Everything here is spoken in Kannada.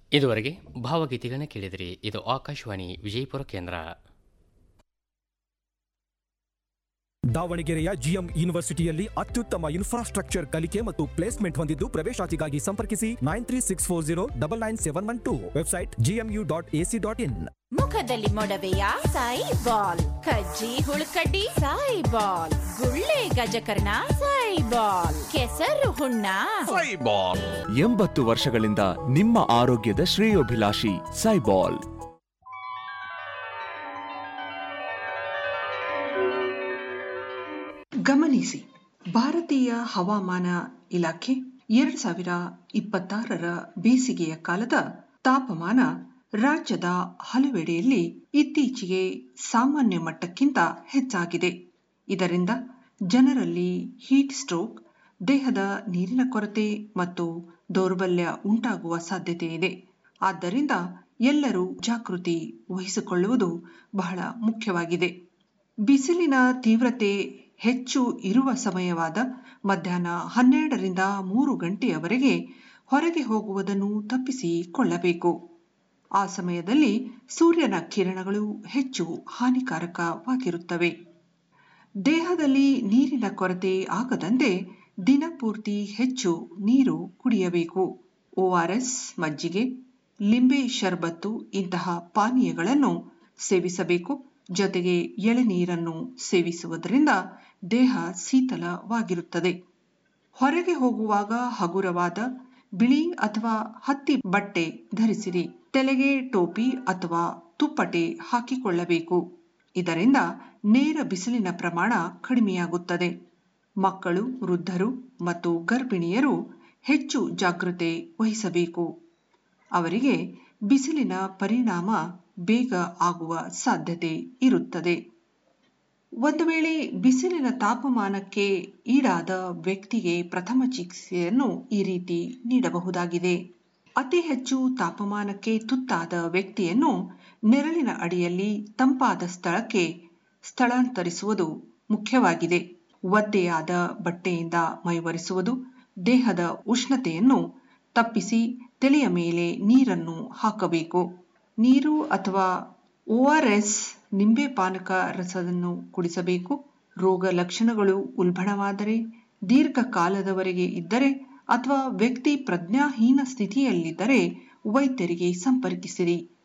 ಇದುವರೆಗೆ ಭಾವಗೀತೆಗಳನ್ನ ಕೇಳಿದಿರಿ ಇದು ಆಕಾಶವಾಣಿ ವಿಜಯಪುರ ಕೇಂದ್ರ ದಾವಣಗೆರೆಯ ಜಿಎಂ ಯೂನಿವರ್ಸಿಟಿಯಲ್ಲಿ ಅತ್ಯುತ್ತಮ ಇನ್ಫ್ರಾಸ್ಟ್ರಕ್ಚರ್ ಕಲಿಕೆ ಮತ್ತು ಪ್ಲೇಸ್ಮೆಂಟ್ ಹೊಂದಿದ್ದು ಪ್ರವೇಶಾತಿಗಾಗಿ ಸಂಪರ್ಕಿಸಿ nine three six four zero double nine seven one two website GMU dot AC dot in ಮುಖದಲ್ಲಿ ಮೊಡವೆಯ ಸಾಯಿ ಬಾಲ್ ಕಜ್ಜಿ ಹುಳುಕಡ್ಡಿ ಸಾಯಿ ಬಾಲ್ ಗುಳ್ಳೆ ಗಜಕರ್ಣ ಸಾಯಿ ಬಾಲ್ ಕೆಸರು ಹುಣ್ಣ ಎಂಬತ್ತು ವರ್ಷಗಳಿಂದ ನಿಮ್ಮ ಆರೋಗ್ಯದ ಶ್ರೇಯೋಭಿಲಾಷಿ ಸೈಬಾಲ್ ಗಮನಿಸಿ ಭಾರತೀಯ ಹವಾಮಾನ ಇಲಾಖೆ ಎರಡ್ ಸಾವಿರ ಇಪ್ಪತ್ತಾರರ ಬೇಸಿಗೆಯ ಕಾಲದ ತಾಪಮಾನ ರಾಜ್ಯದ ಹಲವೆಡೆಯಲ್ಲಿ ಇತ್ತೀಚೆಗೆ ಸಾಮಾನ್ಯ ಮಟ್ಟಕ್ಕಿಂತ ಹೆಚ್ಚಾಗಿದೆ ಇದರಿಂದ ಜನರಲ್ಲಿ ಹೀಟ್ ಸ್ಟ್ರೋಕ್ ದೇಹದ ನೀರಿನ ಕೊರತೆ ಮತ್ತು ದೌರ್ಬಲ್ಯ ಉಂಟಾಗುವ ಸಾಧ್ಯತೆ ಇದೆ ಆದ್ದರಿಂದ ಎಲ್ಲರೂ ಜಾಗೃತಿ ವಹಿಸಿಕೊಳ್ಳುವುದು ಬಹಳ ಮುಖ್ಯವಾಗಿದೆ ಬಿಸಿಲಿನ ತೀವ್ರತೆ ಹೆಚ್ಚು ಇರುವ ಸಮಯವಾದ ಮಧ್ಯಾಹ್ನ ಹನ್ನೆರಡರಿಂದ ಮೂರು ಗಂಟೆಯವರೆಗೆ ಹೊರಗೆ ಹೋಗುವುದನ್ನು ತಪ್ಪಿಸಿಕೊಳ್ಳಬೇಕು ಆ ಸಮಯದಲ್ಲಿ ಸೂರ್ಯನ ಕಿರಣಗಳು ಹೆಚ್ಚು ಹಾನಿಕಾರಕವಾಗಿರುತ್ತವೆ ದೇಹದಲ್ಲಿ ನೀರಿನ ಕೊರತೆ ಆಗದಂತೆ ದಿನಪೂರ್ತಿ ಹೆಚ್ಚು ನೀರು ಕುಡಿಯಬೇಕು ಓಆರ್ಎಸ್ ಮಜ್ಜಿಗೆ ಲಿಂಬೆ ಶರ್ಬತ್ತು ಇಂತಹ ಪಾನೀಯಗಳನ್ನು ಸೇವಿಸಬೇಕು ಜೊತೆಗೆ ಎಳೆನೀರನ್ನು ಸೇವಿಸುವುದರಿಂದ ದೇಹ ಶೀತಲವಾಗಿರುತ್ತದೆ ಹೊರಗೆ ಹೋಗುವಾಗ ಹಗುರವಾದ ಬಿಳಿ ಅಥವಾ ಹತ್ತಿ ಬಟ್ಟೆ ಧರಿಸಿರಿ ತಲೆಗೆ ಟೋಪಿ ಅಥವಾ ತುಪ್ಪಟೆ ಹಾಕಿಕೊಳ್ಳಬೇಕು ಇದರಿಂದ ನೇರ ಬಿಸಿಲಿನ ಪ್ರಮಾಣ ಕಡಿಮೆಯಾಗುತ್ತದೆ ಮಕ್ಕಳು ವೃದ್ಧರು ಮತ್ತು ಗರ್ಭಿಣಿಯರು ಹೆಚ್ಚು ಜಾಗೃತೆ ವಹಿಸಬೇಕು ಅವರಿಗೆ ಬಿಸಿಲಿನ ಪರಿಣಾಮ ಬೇಗ ಆಗುವ ಸಾಧ್ಯತೆ ಇರುತ್ತದೆ ಒಂದು ವೇಳೆ ಬಿಸಿಲಿನ ತಾಪಮಾನಕ್ಕೆ ಈಡಾದ ವ್ಯಕ್ತಿಗೆ ಪ್ರಥಮ ಚಿಕಿತ್ಸೆಯನ್ನು ಈ ರೀತಿ ನೀಡಬಹುದಾಗಿದೆ ಅತಿ ಹೆಚ್ಚು ತಾಪಮಾನಕ್ಕೆ ತುತ್ತಾದ ವ್ಯಕ್ತಿಯನ್ನು ನೆರಳಿನ ಅಡಿಯಲ್ಲಿ ತಂಪಾದ ಸ್ಥಳಕ್ಕೆ ಸ್ಥಳಾಂತರಿಸುವುದು ಮುಖ್ಯವಾಗಿದೆ ಒದ್ದೆಯಾದ ಬಟ್ಟೆಯಿಂದ ಮೈವರಿಸುವುದು ದೇಹದ ಉಷ್ಣತೆಯನ್ನು ತಪ್ಪಿಸಿ ತಲೆಯ ಮೇಲೆ ನೀರನ್ನು ಹಾಕಬೇಕು ನೀರು ಅಥವಾ ಓಆರ್ಎಸ್ ನಿಂಬೆ ಪಾನಕ ರಸವನ್ನು ಕುಡಿಸಬೇಕು ರೋಗ ಲಕ್ಷಣಗಳು ಉಲ್ಬಣವಾದರೆ ದೀರ್ಘಕಾಲದವರೆಗೆ ಇದ್ದರೆ ಅಥವಾ ವ್ಯಕ್ತಿ ಪ್ರಜ್ಞಾಹೀನ ಸ್ಥಿತಿಯಲ್ಲಿದ್ದರೆ ವೈದ್ಯರಿಗೆ ಸಂಪರ್ಕಿಸಿರಿ